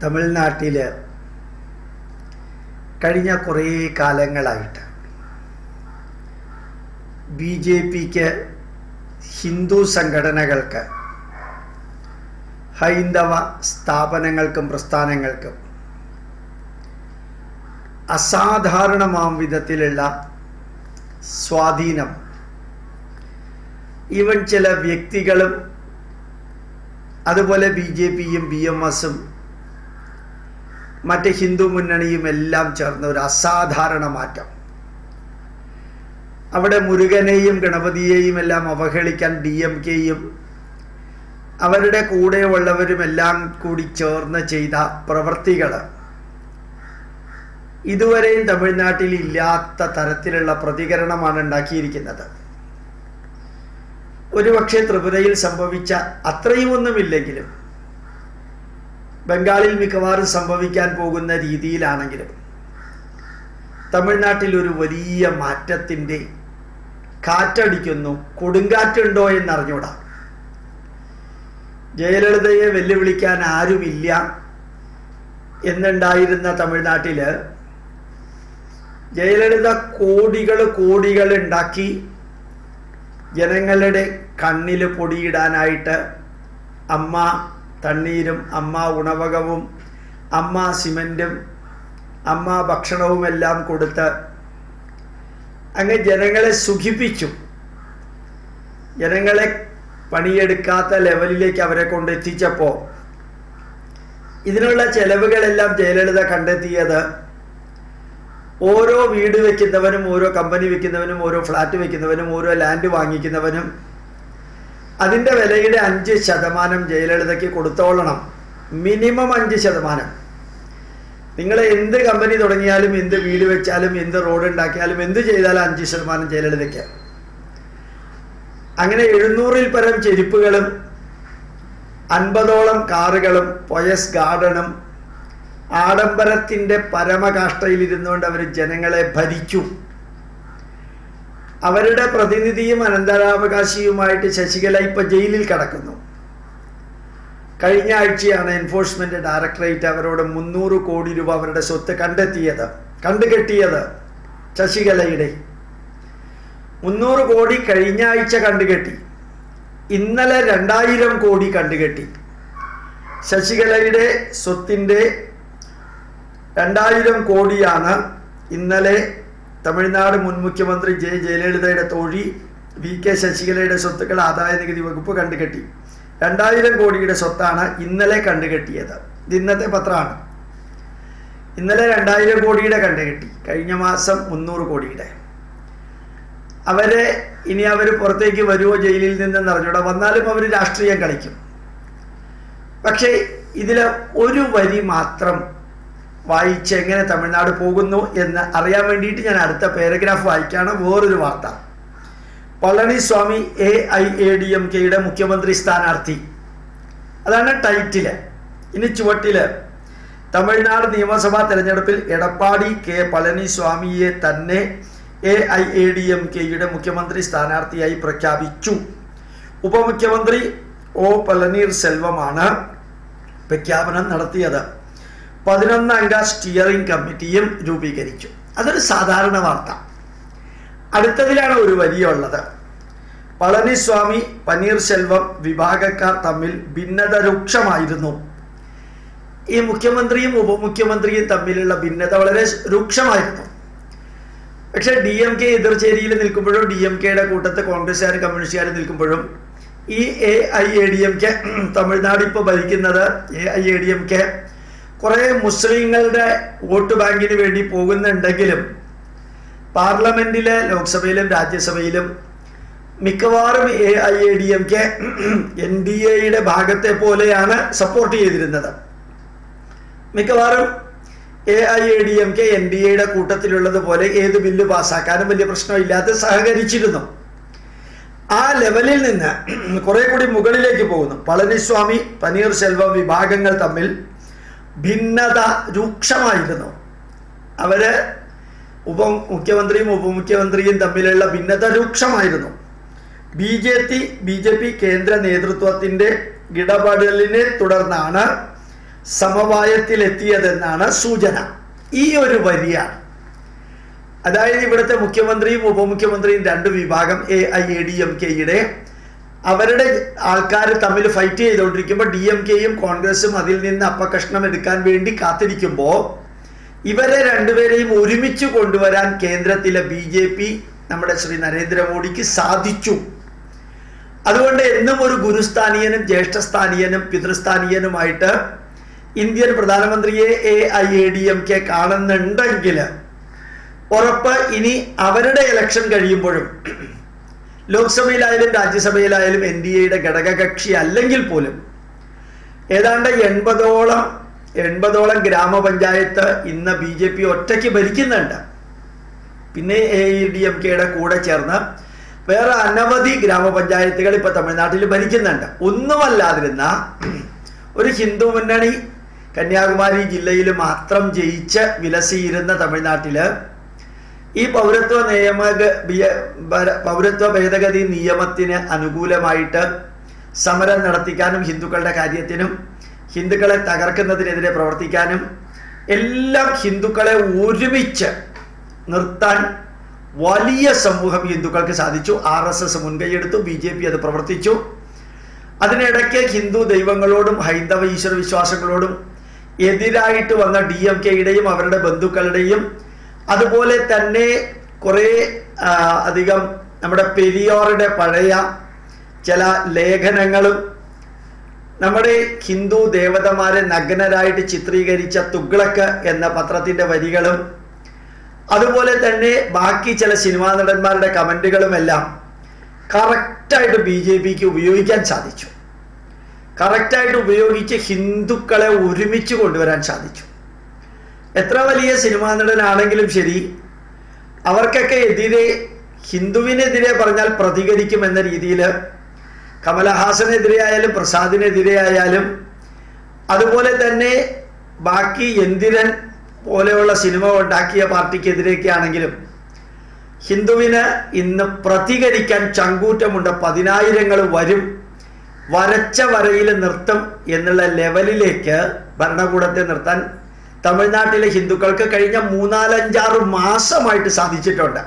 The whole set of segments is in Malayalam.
തമിഴ്നാട്ടിൽ കഴിഞ്ഞ കുറേ കാലങ്ങളായിട്ട് ബി ജെ പിക്ക് ഹിന്ദു സംഘടനകൾക്ക് ഹൈന്ദവ സ്ഥാപനങ്ങൾക്കും പ്രസ്ഥാനങ്ങൾക്കും അസാധാരണമാം വിധത്തിലുള്ള സ്വാധീനം ഈവൻ ചില വ്യക്തികളും അതുപോലെ ബി ജെ പിയും ബി എം എസും മറ്റ് ഹിന്ദു മുന്നണിയും എല്ലാം ചേർന്ന ഒരു അസാധാരണ മാറ്റം അവിടെ മുരുകനെയും ഗണപതിയെയും എല്ലാം അവഹേളിക്കാൻ ഡി എം കെയും അവരുടെ കൂടെയുള്ളവരും എല്ലാം കൂടി ചേർന്ന് ചെയ്ത പ്രവൃത്തികൾ ഇതുവരെയും തമിഴ്നാട്ടിൽ ഇല്ലാത്ത തരത്തിലുള്ള പ്രതികരണമാണ് ഉണ്ടാക്കിയിരിക്കുന്നത് ഒരുപക്ഷെ ത്രിപുരയിൽ സംഭവിച്ച അത്രയും ഒന്നുമില്ലെങ്കിലും ബംഗാളിൽ മിക്കവാറും സംഭവിക്കാൻ പോകുന്ന രീതിയിലാണെങ്കിലും തമിഴ്നാട്ടിൽ ഒരു വലിയ മാറ്റത്തിൻ്റെ കാറ്റടിക്കുന്നു കൊടുങ്കാറ്റുണ്ടോ എന്നറിഞ്ഞൂടാ ജയലളിതയെ വെല്ലുവിളിക്കാൻ ആരുമില്ല എന്നുണ്ടായിരുന്ന തമിഴ്നാട്ടിൽ ജയലളിത കോടികൾ കോടികൾ ഉണ്ടാക്കി ജനങ്ങളുടെ കണ്ണിൽ പൊടിയിടാനായിട്ട് അമ്മ തണ്ണീരും അമ്മ ഉണവകവും അമ്മ സിമൻറ്റും അമ്മ ഭക്ഷണവുമെല്ലാം കൊടുത്ത് അങ്ങ് ജനങ്ങളെ സുഖിപ്പിച്ചു ജനങ്ങളെ പണിയെടുക്കാത്ത ലെവലിലേക്ക് അവരെ കൊണ്ട് എത്തിച്ചപ്പോൾ ഇതിനുള്ള ചെലവുകളെല്ലാം ജയലളിത കണ്ടെത്തിയത് ഓരോ വീട് വെക്കുന്നവനും ഓരോ കമ്പനി വെക്കുന്നവനും ഓരോ ഫ്ലാറ്റ് വെക്കുന്നവനും ഓരോ ലാൻഡ് വാങ്ങിക്കുന്നവനും അതിൻ്റെ വിലയുടെ അഞ്ച് ശതമാനം ജയലളിതയ്ക്ക് കൊടുത്തോളണം മിനിമം അഞ്ച് ശതമാനം നിങ്ങൾ എന്ത് കമ്പനി തുടങ്ങിയാലും എന്ത് വീട് വെച്ചാലും എന്ത് റോഡ് ഉണ്ടാക്കിയാലും എന്ത് ചെയ്താലും അഞ്ച് ശതമാനം ജയലളിതയ്ക്ക് അങ്ങനെ എഴുന്നൂറിൽ പരം ചെരുപ്പുകളും അൻപതോളം കാറുകളും പൊയസ് ഗാർഡനും ആഡംബരത്തിൻ്റെ പരമകാഷ്ടയിലിരുന്നുകൊണ്ട് അവർ ജനങ്ങളെ ഭരിച്ചു അവരുടെ പ്രതിനിധിയും അനന്തരാവകാശിയുമായിട്ട് ശശികല ഇപ്പൊ ജയിലിൽ കിടക്കുന്നു കഴിഞ്ഞ ആഴ്ചയാണ് എൻഫോഴ്സ്മെന്റ് ഡയറക്ടറേറ്റ് അവരോട് മുന്നൂറ് കോടി രൂപ അവരുടെ സ്വത്ത് കണ്ടെത്തിയത് കണ്ടുകെട്ടിയത് ശശികലയുടെ മുന്നൂറ് കോടി കഴിഞ്ഞ ആഴ്ച കണ്ടുകെട്ടി ഇന്നലെ രണ്ടായിരം കോടി കണ്ടുകെട്ടി ശശികലയുടെ സ്വത്തിൻ്റെ രണ്ടായിരം കോടിയാണ് ഇന്നലെ തമിഴ്നാട് മുൻ മുഖ്യമന്ത്രി ജെ ജയലളിതയുടെ തോഴി വി കെ ശശികലയുടെ സ്വത്തുക്കൾ ആദായ നികുതി വകുപ്പ് കണ്ടുകെട്ടി രണ്ടായിരം കോടിയുടെ സ്വത്താണ് ഇന്നലെ കണ്ടുകെട്ടിയത് ഇത് ഇന്നത്തെ പത്രമാണ് ഇന്നലെ രണ്ടായിരം കോടിയുടെ കണ്ടുകെട്ടി കഴിഞ്ഞ മാസം മുന്നൂറ് കോടിയുടെ അവരെ ഇനി അവർ പുറത്തേക്ക് വരുമോ ജയിലിൽ നിന്ന് അറിഞ്ഞൂടാ വന്നാലും അവർ രാഷ്ട്രീയം കളിക്കും പക്ഷേ ഇതിൽ ഒരു വരി മാത്രം വായിച്ച് എങ്ങനെ തമിഴ്നാട് പോകുന്നു എന്ന് അറിയാൻ വേണ്ടിയിട്ട് ഞാൻ അടുത്ത പാരഗ്രാഫ് വായിക്കാണ് വേറൊരു വാർത്ത Palaniswami A I A D M കെയുടെ മുഖ്യമന്ത്രി സ്ഥാനാർത്ഥി അതാണ് ടൈറ്റില് ഇനി ചുവട്ടില് തമിഴ്നാട് നിയമസഭാ തെരഞ്ഞെടുപ്പിൽ എടപ്പാടി കെ പളനിസ്വാമിയെ തന്നെ A I A D M കെയുടെ മുഖ്യമന്ത്രി സ്ഥാനാർത്ഥിയായി പ്രഖ്യാപിച്ചു ഉപമുഖ്യമന്ത്രി ഒ പളനീർ സെൽവമാണ് പ്രഖ്യാപനം നടത്തിയത് പതിനൊന്നംഗ സ്റ്റിയറിംഗ് കമ്മിറ്റിയും രൂപീകരിച്ചു അതൊരു സാധാരണ വാർത്ത അടുത്തതിലാണ് ഒരു വരിയുള്ളത് പളനിസ്വാമി പനീർശെൽവം വിഭാഗക്കാർ തമ്മിൽ ഭിന്നത രൂക്ഷമായിരുന്നു ഈ മുഖ്യമന്ത്രിയും ഉപമുഖ്യമന്ത്രിയും തമ്മിലുള്ള ഭിന്നത വളരെ രൂക്ഷമായിരുന്നു പക്ഷെ ഡി എം കെ എതിർചേരിയിൽ നിൽക്കുമ്പോഴും ഡി എം കെയുടെ കൂട്ടത്ത് കോൺഗ്രസ്സുകാരും കമ്മ്യൂണിസ്റ്റുകാരും നിൽക്കുമ്പോഴും ഈ A I A D M K Tamil Nadu ഇപ്പോൾ ഭരിക്കുന്നത് A I A D M K കുറേ മുസ്ലിങ്ങളുടെ വോട്ട് ബാങ്കിന് വേണ്ടി പോകുന്നുണ്ടെങ്കിലും പാർലമെന്റിലെ ലോക്സഭയിലും രാജ്യസഭയിലും മിക്കവാറും A I A D M K N D എയുടെ ഭാഗത്തെ പോലെയാണ് സപ്പോർട്ട് ചെയ്തിരുന്നത് മിക്കവാറും A I A D M K N D എയുടെ കൂട്ടത്തിലുള്ളത് പോലെ ഏത് ബില്ല് പാസ്സാക്കാനും വലിയ പ്രശ്നമില്ലാതെ സഹകരിച്ചിരുന്നു ആ ലെവലിൽ നിന്ന് കുറെ കൂടി മുകളിലേക്ക് പോകുന്നു പളനിസ്വാമി പനീർ സെൽവം വിഭാഗങ്ങൾ തമ്മിൽ ഭിന്നത രൂക്ഷമായിരുന്നു അവര് ഉപ മുഖ്യമന്ത്രിയും ഉപമുഖ്യമന്ത്രിയും തമ്മിലുള്ള ഭിന്നത രൂക്ഷമായിരുന്നു B J P B J P കേന്ദ്ര നേതൃത്വത്തിൻ്റെ ഇടപെടലിനെ തുടർന്നാണ് സമവായത്തിലെത്തിയതെന്നാണ് സൂചന ഈ ഒരു വരിയാണ് അതായത് ഇവിടുത്തെ മുഖ്യമന്ത്രിയും ഉപമുഖ്യമന്ത്രിയും രണ്ട് വിഭാഗം A I A D M കെയുടെ അവരുടെ ആൾക്കാർ തമ്മിൽ ഫൈറ്റ് ചെയ്തുകൊണ്ടിരിക്കുമ്പോൾ ഡി എം കെയും കോൺഗ്രസും അതിൽ നിന്ന് അപ്പകഷ്ണം എടുക്കാൻ വേണ്ടി കാത്തിരിക്കുമ്പോൾ ഇവരെ രണ്ടുപേരെയും ഒരുമിച്ച് കൊണ്ടുവരാൻ കേന്ദ്രത്തിലെ ബി ജെ പി നമ്മുടെ ശ്രീ നരേന്ദ്രമോദിക്ക് സാധിച്ചു അതുകൊണ്ട് എന്നും ഒരു ഗുരുസ്ഥാനീയനും ജ്യേഷ്ഠസ്ഥാനീയനും പിതൃസ്ഥാനീയനുമായിട്ട് ഇന്ത്യൻ പ്രധാനമന്ത്രിയെ A I A D M K കാണുന്നുണ്ടെങ്കിൽ ഉറപ്പ് ഇനി അവരുടെ ഇലക്ഷൻ കഴിയുമ്പോഴും ലോക്സഭയിലായാലും രാജ്യസഭയിലായാലും എൻ ഡി എയുടെ ഘടകകക്ഷി അല്ലെങ്കിൽ പോലും ഏതാണ്ട് എൺപതോളം എൺപതോളം ഗ്രാമപഞ്ചായത്ത് ഇന്ന് ബി ജെ പി ഒറ്റയ്ക്ക് ഭരിക്കുന്നുണ്ട് പിന്നെ എ ഡി എം കെയുടെ കൂടെ ചേർന്ന് വേറെ അനവധി ഗ്രാമപഞ്ചായത്തുകൾ ഇപ്പൊ തമിഴ്നാട്ടിൽ ഭരിക്കുന്നുണ്ട് ഒന്നുമല്ലാതിരുന്ന ഒരു ഹിന്ദു മുന്നണി കന്യാകുമാരി ജില്ലയിൽ മാത്രം ജയിച്ച് വിലസിയിരുന്ന തമിഴ്നാട്ടില് ഈ പൗരത്വ നിയമ പൗരത്വ ഭേദഗതി നിയമത്തിന് അനുകൂലമായിട്ട് സമരം നടത്തിക്കാനും ഹിന്ദുക്കളുടെ കാര്യത്തിനും ഹിന്ദുക്കളെ തകർക്കുന്നതിനെതിരെ പ്രവർത്തിക്കാനും എല്ലാം ഹിന്ദുക്കളെ ഒരുമിച്ച് നിർത്താൻ വലിയ സമൂഹം ഹിന്ദുക്കൾക്ക് സാധിച്ചു ആർ എസ് എസ് മുൻകൈയെടുത്തു ബി ജെ പി അത് പ്രവർത്തിച്ചു അതിനിടയ്ക്ക് ഹിന്ദു ദൈവങ്ങളോടും ഹൈന്ദവ ഈശ്വര വിശ്വാസങ്ങളോടും എതിരായിട്ട് വന്ന ഡി എം കെയുടെയും അവരുടെ ബന്ധുക്കളുടെയും അതുപോലെ തന്നെ കുറേ അധികം നമ്മുടെ പെരിയോറുടെ പഴയ ചില ലേഖനങ്ങളും നമ്മുടെ ഹിന്ദു ദേവതമാരെ നഗ്നരായിട്ട് ചിത്രീകരിച്ച തുഗ്ലക്ക് എന്ന പത്രത്തിന്റെ വരികളും അതുപോലെ തന്നെ ബാക്കി ചില സിനിമാ നടന്മാരുടെ കമന്റുകളുമെല്ലാം കറക്റ്റായിട്ട് ബി ജെ പിക്ക് ഉപയോഗിക്കാൻ സാധിച്ചു കറക്റ്റായിട്ട് ഉപയോഗിച്ച് ഹിന്ദുക്കളെ ഒരുമിച്ച് കൊണ്ടുവരാൻ സാധിച്ചു എത്ര വലിയ സിനിമാ നടനാണെങ്കിലും ശരി അവർക്കൊക്കെ എതിരെ ഹിന്ദുവിനെതിരെ പറഞ്ഞാൽ പ്രതികരിക്കും എന്ന രീതിയിൽ കമലഹാസനെതിരെ ആയാലും പ്രസാദിനെതിരെ ആയാലും അതുപോലെ തന്നെ ബാക്കി എന്തിരൻ പോലെയുള്ള സിനിമ ഉണ്ടാക്കിയ പാർട്ടിക്കെതിരെയൊക്കെ ആണെങ്കിലും ഹിന്ദുവിന് ഇന്ന് പ്രതികരിക്കാൻ ചങ്കൂറ്റമുണ്ട് പതിനായിരങ്ങൾ വരും വരച്ച വരയിൽ നിർത്തും എന്നുള്ള ലെവലിലേക്ക് ഭരണകൂടത്തെ നിർത്താൻ തമിഴ്നാട്ടിലെ ഹിന്ദുക്കൾക്ക് കഴിഞ്ഞ മൂന്നാലഞ്ചാറ് മാസമായിട്ട് സാധിച്ചിട്ടുണ്ട്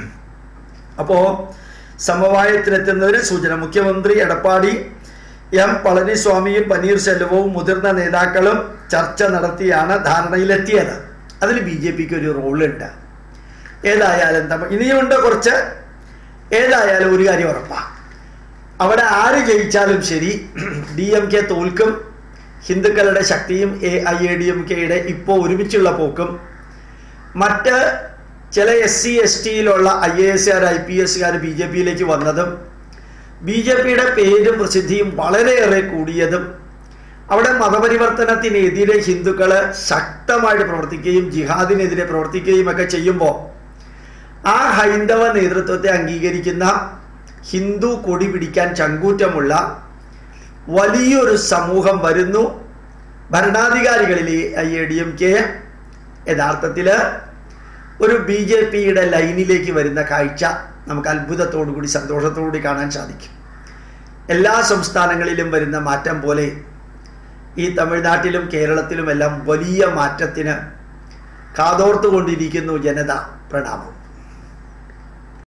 അപ്പോൾ സമവായത്തിലെത്തുന്നതിന് സൂചന മുഖ്യമന്ത്രി എടപ്പാടി എം പളനിസ്വാമിയും പനീർശെൽവവും മുതിർന്ന നേതാക്കളും ചർച്ച നടത്തിയാണ് ധാരണയിലെത്തിയത് അതിൽ ബി ജെ പിക്ക് ഒരു റോളുണ്ട് ഏതായാലും തമിഴ് ഇനിയുണ്ട് കുറച്ച് ഏതായാലും ഒരു കാര്യം ഉറപ്പാണ് അവിടെ ആര് ജയിച്ചാലും ശരി ഡി എം കെ തോൽക്കും ഹിന്ദുക്കളുടെ ശക്തിയും A I A D M കെയുടെ ഇപ്പോൾ ഒരുമിച്ചുള്ള പോക്കും മറ്റ് ചില എസ് സി എസ് ടിയിലുള്ള ഐ എ എസുകാർ ഐ പി എസുകാർ ബി ജെ പിയിലേക്ക് വന്നതും ബി ജെ പിയുടെ പേരും പ്രസിദ്ധിയും വളരെയേറെ കൂടിയതും അവിടെ മതപരിവർത്തനത്തിനെതിരെ ഹിന്ദുക്കൾ ശക്തമായിട്ട് പ്രവർത്തിക്കുകയും ജിഹാദിനെതിരെ പ്രവർത്തിക്കുകയും ഒക്കെ ചെയ്യുമ്പോൾ ആ ഹൈന്ദവ നേതൃത്വത്തെ അംഗീകരിക്കുന്ന ഹിന്ദു കൊടി പിടിക്കാൻ ചങ്കൂറ്റമുള്ള വലിയൊരു സമൂഹം വരുന്നു ഭരണാധികാരികളിൽ I A D M K യഥാർത്ഥത്തിൽ ഒരു ബി ജെ പിയുടെ ലൈനിലേക്ക് വരുന്ന കാഴ്ച നമുക്ക് അത്ഭുതത്തോടു കൂടി സന്തോഷത്തോടു കൂടി കാണാൻ സാധിക്കും എല്ലാ സംസ്ഥാനങ്ങളിലും വരുന്ന മാറ്റം പോലെ ഈ തമിഴ്നാട്ടിലും കേരളത്തിലുമെല്ലാം വലിയ മാറ്റത്തിന് കാതോർത്തുകൊണ്ടിരിക്കുന്നു ജനത പ്രണാമം